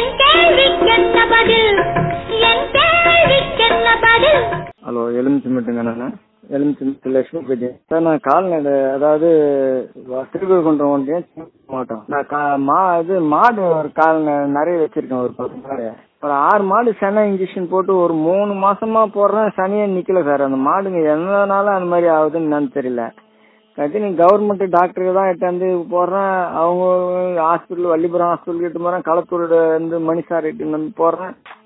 என் கேள்விக்கென்ன பதில் என் கேள்விக்கென்ன பதில் ஹலோ எலுமிச்சம்பட்டுங்க நான் எலுமிச்சம்பட்டு லட்சுமி பேட்டி சார் நான் கால்நடை அதாவது திருவிழக்குன்றம் ஒன்றியம் சின்ன மாவட்டம் நான் கா- மா இது மாடு ஒரு கால் நிறைய வச்சிருக்கேன் ஒரு பத்து மாடு ஒரு ஆறு மாடு சனை இன்ஜெக்ஷன் போட்டு ஒரு மூணு மாசமா போடுறேன் சனியே நிக்கல சார் அந்த மாடுங்க என்னனால அந்த மாதிரி ஆகுதுன்னு என்னன்னு தெரியல கட்டினி கவர்மெண்ட் டாக்டருக்கு தான் எட்டாந்து போடுறேன் அவங்க ஹாஸ்பிட்டல் வள்ளிபுரம் ஹாஸ்பிட்டல் கிட்ட போறேன் களத்தூர் வந்து மணிசார் கிட்ட வந்து போடுறேன்